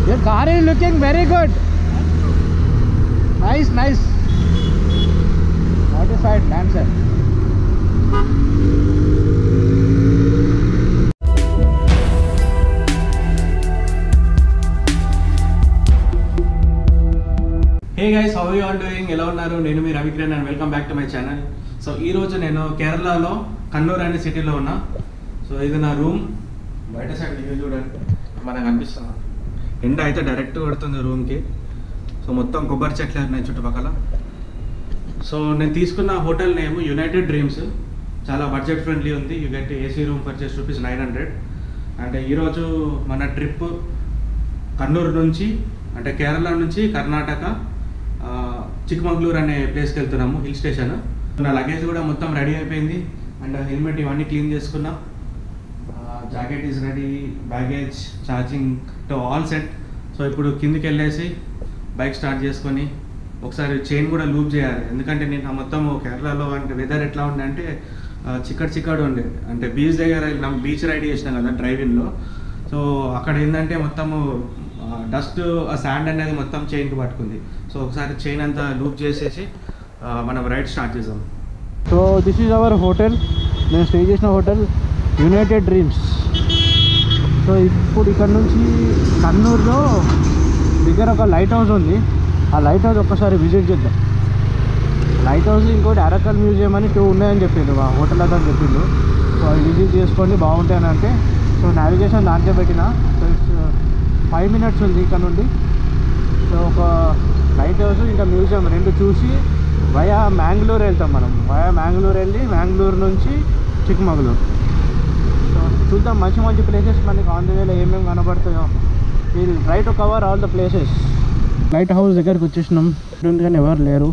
Your car is looking very good. Nice, nice. Modified Lancer. Hey guys how you are doing ఎలా ఉన్నారు నేను మీ Ravikiran and welcome back to my channel so ఈ రోజు నేను కేరళలో కన్నూర్ అనే సిటీలో ఉన్నా సో ఇది నా రూమ్ బయట సైడ్ వ్యూ చూడండి మనకు అనిపిస్తుంది ఎండ అయితే డైరెక్ట్ కొడుతుంది రూమ్కి సో మొత్తం కొబ్బరి చెట్లు ఉన్నాయి చుట్టుపక్కల సో నేను తీసుకున్న హోటల్ నేమ్ యునైటెడ్ డ్రీమ్స్ చాలా బడ్జెట్ ఫ్రెండ్లీ ఉంది you get AC room for just rupees nine hundred and ఈరోజు మన ట్రిప్ కన్నూరు నుంచి అంటే కేరళ నుంచి కర్ణాటక ఆ, చిక్మగళూరు అనే ప్లేస్కి వెళ్తున్నాము హిల్ స్టేషన్ నా లగేజ్ కూడా మొత్తం రెడీ అయిపోయింది అండ్ హెల్మెట్ ఇవన్నీ క్లీన్ చేసుకున్నా jacket is ready baggage charging to all set so ఇప్పుడు కిందికి వెళ్ళేసి బైక్ స్టార్ట్ చేసుకొని ఒకసారి చైన్ కూడా లూప్ చేయాలి ఎందుకంటే నేను మొత్తం కేరళలో అంటే వెదర్ ఎట్లా ఉండే అంటే ఆ, చిక్కడి చిక్కడు ఉండే అంటే బీచ్ దగ్గర వెళ్ళినాం బీచ్ రైడ్ చేసినాం కదా డ్రైవింగ్లో సో అక్కడ ఏంటంటే మొత్తము డస్ట్ ఆ శాండ్ అనేది మొత్తం చైన్కి పట్టుకుంది సో ఒకసారి చైన్ అంతా లూప్ చేసేసి ఆ, మనం రైడ్ స్టార్ట్ చేసాం so this is our hotel నేను స్టే చేసిన హోటల్ యునైటెడ్ డ్రీమ్స్ సో ఇప్పుడు ఇక్కడ నుంచి కన్నూరులో దగ్గర ఒక లైట్ హౌస్ ఉంది ఆ లైట్ హౌస్ ఒక్కసారి విజిట్ చేద్దాం లైట్ హౌస్ ఇంకోటి అరకల్ మ్యూజియం అని టూ ఉన్నాయని చెప్పిండు మా హోటల్ అతను చెప్పిండు సో అవి విజిట్ చేసుకోండి బాగుంటాయని అంటే సో నావిగేషన్ దాంట్లో పెట్టిన సో ఫైవ్ మినిట్స్ ఉంది ఇక్కడ నుండి సో ఒక లైట్ హౌస్ ఇంకా మ్యూజియం రెండు చూసి వయా మ్యాంగ్లూర్ వెళ్తాం మనం వయా మ్యాంగ్లూర్ వెళ్ళి మ్యాంగ్లూర్ నుంచి చిక్మగళూరు సో చూద్దాం మంచి మంచి ప్లేసెస్ మనకి ఆన్ ది వేలో ఏమేమి కనబడతాయో we'll try to cover all the places lighthouse దగ్గరికి వచ్చేసినాం ఉంది కానీ ఎవరు లేరు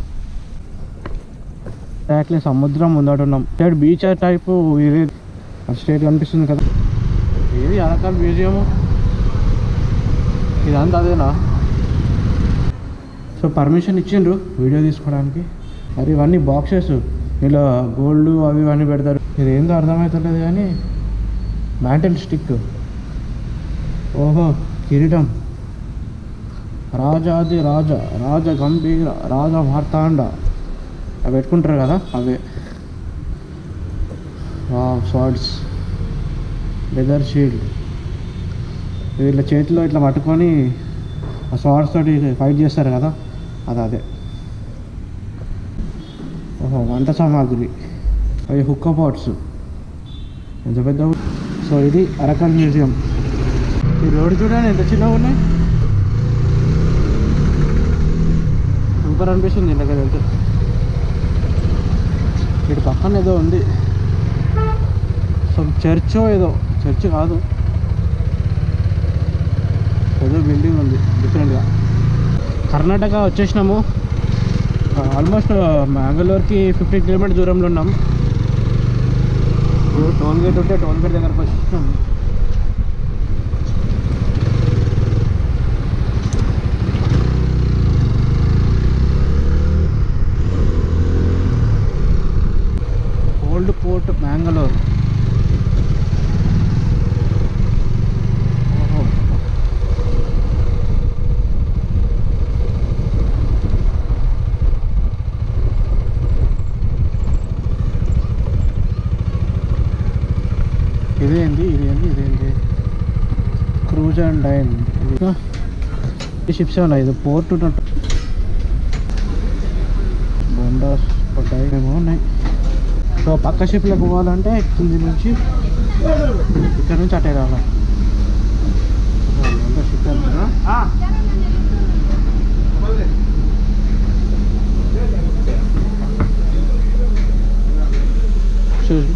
ఎగ్జాక్ట్లీ సముద్రం ముందట ఉన్నాం స్టేట్ బీచ్ టైపు ఇది స్టేట్ కనిపిస్తుంది కదా ఇది అరకాల్ మ్యూజియము ఇదంతా అదేనా సో పర్మిషన్ ఇచ్చిండ్రు వీడియో తీసుకోవడానికి మరి ఇవన్నీ బాక్సెస్ ఇలా గోల్డ్ అవి ఇవన్నీ పెడతారు ఇది ఏందో అర్థమవుతలేదు కానీ మ్యాంటల్ స్టిక్ ఓహో కిరీటం రాజాది రాజ రాజ గంభీర రాజ మార్తాండ అవి పెట్టుకుంటారు కదా అవే స్వాడ్స్ లెదర్ షీల్డ్ వీళ్ళ చేతిలో ఇట్లా పట్టుకొని ఆ స్వాడ్స్ తోటి ఫైట్ చేస్తారు కదా అది అదే ఓహో వంట సామాగ్రి అవి హుక్క పాట్స్ ఎంత పెద్ద సో ఇది అరకల్ మ్యూజియం ఈ రోడ్డు చూడండి ఎంత చిన్నగా ఉన్నాయి సూపర్ అనిపిస్తుంది ఇంటికి వెళ్తే ఇటు పక్కన ఏదో ఉంది సో చర్చో ఏదో చర్చ్ కాదు ఏదో బిల్డింగ్ ఉంది డిఫరెంట్గా కర్ణాటక వచ్చేసినాము ఆల్మోస్ట్ మ్యాంగళూరుకి ఫిఫ్టీ కిలోమీటర్ దూరంలో ఉన్నాం ఇప్పుడు టోల్ గేట్ ఉంటే టోల్ గేట్ దగ్గరకు వచ్చేసినాం ఓల్డ్ పోర్ట్ మ్యాంగళూరు ఓహో ఇదేంది ఇదేంది ఇదేంది క్రూజ్ అండ్ డైన్ ఈ షిప్స్ ఉన్నాయి ఇది పోర్ట్ ఉన్నట్టు బొండాస్ పడ్డాయి ఏమో ఉన్నాయి సో పక్క షిప్లకు పోవాలంటే కింది నుంచి ఇక్కడ నుంచి అటే రావాలి షిప్ అంటారా చూసి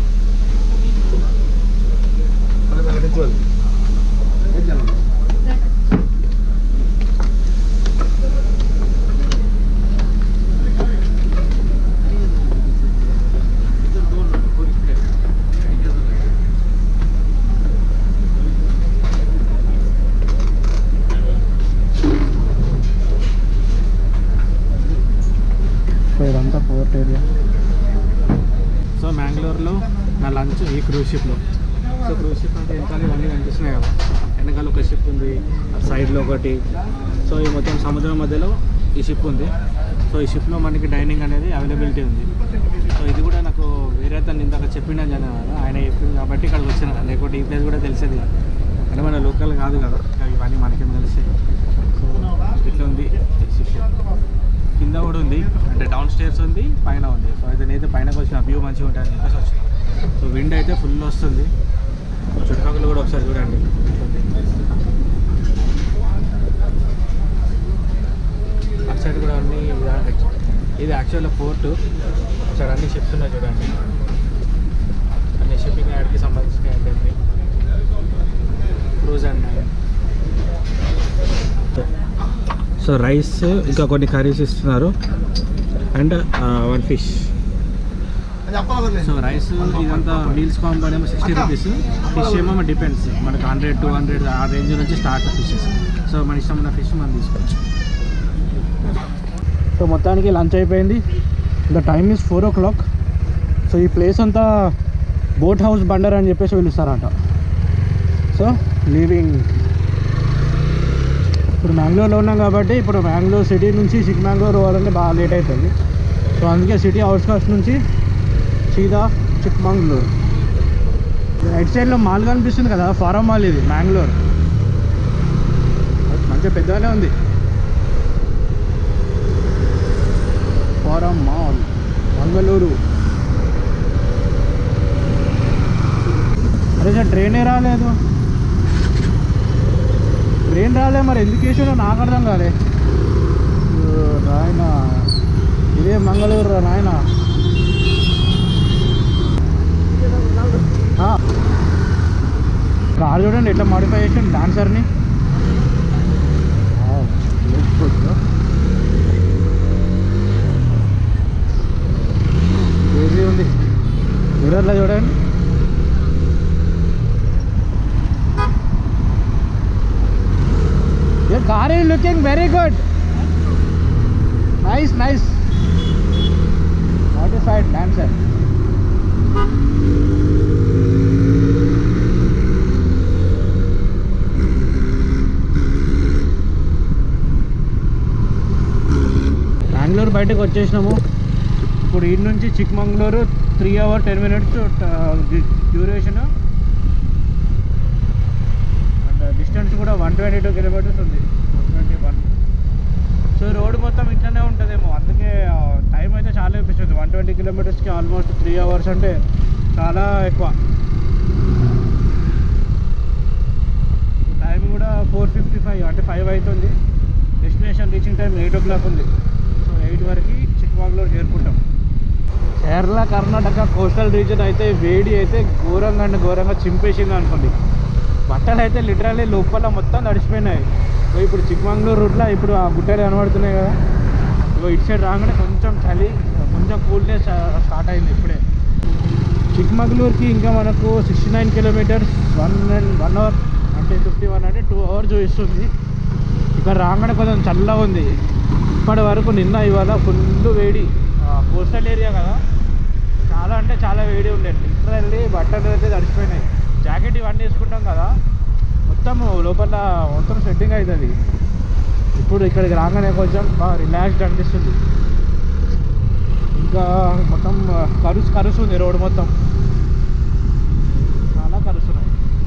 సో ఇదంతా పోర్ట్ ఏరియా సో మ్యాంగ్లూర్లో నా లంచ్ ఈ క్రూజ్ షిప్లో సో క్రూజ్ షిప్ అంటే వెనకాల ఇవన్నీ కనిపిస్తున్నాయి కదా వెనకాల ఒక షిప్ ఉంది సైడ్లో ఒకటి సో ఈ మొత్తం సముద్రం మధ్యలో ఈ షిప్ ఉంది సో ఈ షిప్లో మనకి డైనింగ్ అనేది అవైలబిలిటీ ఉంది సో ఇది కూడా నాకు వేరే అతను ఇందాక చెప్పిండని జనం కదా ఆయన చెప్పింది కాబట్టి ఇక్కడికి వచ్చిన లేకపోతే ఈ ప్లేస్ కూడా తెలిసేది కాదు. అంటే మన లోకల్ కాదు కదా ఇంకా ఇవన్నీ మనకేం తెలిసాయి సో ఇట్లా ఉంది ఈ షిప్ కింద కూడా ఉంది అంటే డౌన్ స్టేర్స్ ఉంది పైన ఉంది సో అయితే నేనైతే పైనకి వచ్చిన వ్యూ మంచిగా ఉంటుంది అని చెప్పేసి వచ్చిన సో విండ్ అయితే ఫుల్ వస్తుంది చుట్టుపక్కల కూడా ఒకసారి చూడండి అటు సైడ్ కూడా అన్ని విధానం ఇది యాక్చువల్గా పోర్టు అక్కడ అన్ని షిప్స్ ఉన్నాయి చూడండి అన్ని షిప్పింగ్ యాడ్కి సంబంధించిన ఏంటండి క్రూజ్ అండ్ సో రైస్ ఇంకా కొన్ని కర్రీస్ ఇస్తున్నారు and one fish so rice ఇదంతా మీల్స్ కాంబో ఏమో సిక్స్టీ రూపీస్ ఫిష్ ఏమో డిపెండ్స్ మనకి హండ్రెడ్ టూ హండ్రెడ్ ఆ రేంజ్ నుంచి స్టార్ట్ ఫిషెస్ సో మన ఇష్టం ఉన్న ఫిష్ మనం తీసుకోవచ్చు సో మొత్తానికి లంచ్ అయిపోయింది the time is four o'clock so ఈ ప్లేస్ అంతా బోట్ హౌస్ బండర్ అని చెప్పేసి పిలుస్తారంట సో లీవింగ్ ఇప్పుడు మ్యాంగ్లూర్లో ఉన్నాం కాబట్టి ఇప్పుడు మ్యాంగ్లూర్ సిటీ నుంచి చిక్మంగళూరు పోవాలంటే బాగా లేట్ అవుతుంది సో అందుకే సిటీ అవుట్స్కట్స్ నుంచి సీదా చిక్మంగళూరు రైట్ సైడ్లో మాల్ కనిపిస్తుంది కదా ఫారం మాల్ ఇది మ్యాంగ్లూర్ మంచిగా పెద్దగానే ఉంది ఫారం మాల్ మంగళూరు అరే సార్ ట్రైనే రాలేదు ట్రైన్ రాలే మరి ఎందుకు వేసాడో నాకు అర్థం కాలే ఓ నాయన ఇదే మంగళూరు రా నాయన ఆ. కార్ చూడండి ఎట్లా మాడిఫై చేసాడు డాన్సర్ని ఈజీ ఉంది మిర్రర్లో చూడండి Your car is looking very good. Nice, nice. Modified dancer. Bengaluru బయటకు వచ్చేసినాము ఇప్పుడు ఈ నుంచి Chikmagalur three hour ten minutes duration and distance కూడా వన్ ట్వంటీ టూ కిలోమీటర్స్ ఉంది one twenty one so road మొత్తం ఇట్లానే ఉంటుందేమో అందుకే టైం అయితే చాలా చూపిస్తుంది వన్ ట్వంటీ కిలోమీటర్స్కి ఆల్మోస్ట్ త్రీ అవర్స్ అంటే చాలా ఎక్కువ టైం కూడా ఫోర్ ఫిఫ్టీ ఫైవ్ అంటే ఫైవ్ అవుతుంది destination reaching time eight o'clock ఉంది సో ఎయిట్ వరకు చిక్కమంగళూరు చేరుకుంటాం కేరళ కర్ణాటక కోస్టల్ రీజన్ అయితే వేడి అయితే ఘోరంగా అంటే ఘోరంగా చింపేసింది అనుకోండి బట్టలు అయితే లిటరల్లీ లోపల మొత్తం తడిసిపోయినాయి సో ఇప్పుడు చిక్కమంగళూరు రూట్లో ఇప్పుడు ఆ గుట్టలు కనబడుతున్నాయి కదా ఇగో ఇటు సైడ్ రాగానే కొంచెం చలి కొంచెం కూల్నెస్ స్టార్ట్ అయింది ఇప్పుడే చిక్మగళూరుకి ఇంకా మనకు sixty nine kilometres one and one hour అంటే ఫిఫ్టీ వన్ అంటే టూ అవర్స్ చూపిస్తుంది ఇక్కడ రాగానే కొంచెం చల్లగా ఉంది ఇప్పటి వరకు నిన్న ఇవాళ ఫుల్ వేడి కోస్టల్ ఏరియా కదా చాలా అంటే చాలా వేడి ఉండే లిటరల్లీ బట్టలు అయితే తడిసిపోయినాయి జాకెట్ ఇవన్నీ వేసుకుంటాం కదా మొత్తం లోపల మొత్తం సెట్టింగ్ అవుతుంది ఇప్పుడు ఇక్కడికి రాగానే కొంచెం బాగా రిలాక్స్డ్ అనిపిస్తుంది ఇంకా మొత్తం కరుసు కరుసు ఉంది రోడ్ మొత్తం చాలా కరుస్తున్నాయి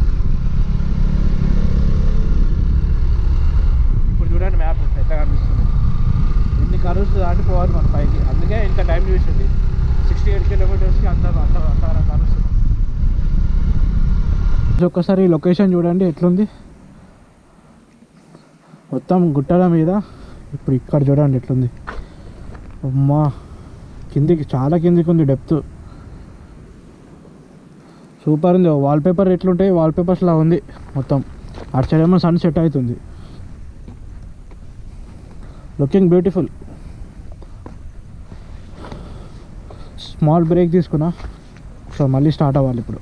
ఇప్పుడు చూడండి మ్యాప్ ఎట్లా కనిపిస్తుంది ఎన్ని కరుసు దాటి పోవాలి మన పైకి అందుకే ఇంత టైం చూసింది సిక్స్టీ ఎయిట్ కిలోమీటర్స్కి అంత అంత అంత కరుస్తుంది ఒక్కసారి ఈ లొకేషన్ చూడండి ఎట్లుంది మొత్తం గుట్టల మీద ఇప్పుడు ఇక్కడ చూడండి ఎట్లుంది అమ్మా కిందికి చాలా కిందికి ఉంది డెప్త్ సూపర్ ఉంది వాల్ పేపర్ ఎట్లుంటాయి వాల్ పేపర్స్ లా ఉంది మొత్తం అటు సైడ్ ఏమో సన్ సెట్ అవుతుంది లుకింగ్ బ్యూటిఫుల్ స్మాల్ బ్రేక్ తీసుకున్నా సో మళ్ళీ స్టార్ట్ అవ్వాలి ఇప్పుడు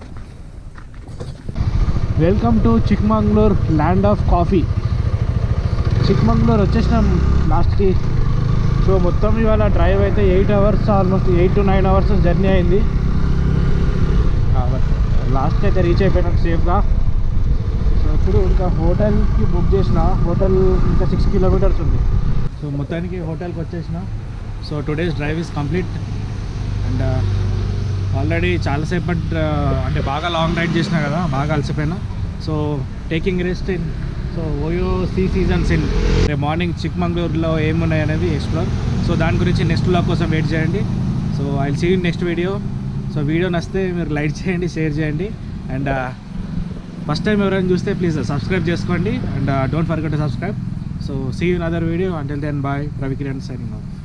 welcome to Chikmagalur land of coffee Chikmagalur వచ్చేసినాం లాస్ట్కి సో మొత్తం ఇవాళ డ్రైవ్ అయితే eight hours almost eight to nine hours journey అయింది లాస్ట్ అయితే రీచ్ అయిపోయినాం సేఫ్గా సో ఇప్పుడు ఇంకా హోటల్కి బుక్ చేసిన హోటల్ ఇంకా సిక్స్ కిలోమీటర్స్ ఉంది సో మొత్తానికి హోటల్కి వచ్చేసిన so today's drive is complete and already చాలాసేపు అంటే బాగా లాంగ్ రైడ్ చేసిన కదా బాగా అలసిపోయినా so taking rest in so OYO sea seasons in రేపు మార్నింగ్ చిక్మంగళూరులో ఏమున్నాయి అనేది ఎక్స్ప్లోర్ సో దాని గురించి నెక్స్ట్ బ్లాగ్ కోసం వెయిట్ చేయండి so I see next video so video నచ్చితే మీరు లైక్ చేయండి షేర్ చేయండి అండ్ ఫస్ట్ టైం ఎవరైనా చూస్తే ప్లీజ్ సబ్స్క్రైబ్ చేసుకోండి and don't forget to subscribe so see in other video until then bye Ravikiran signing of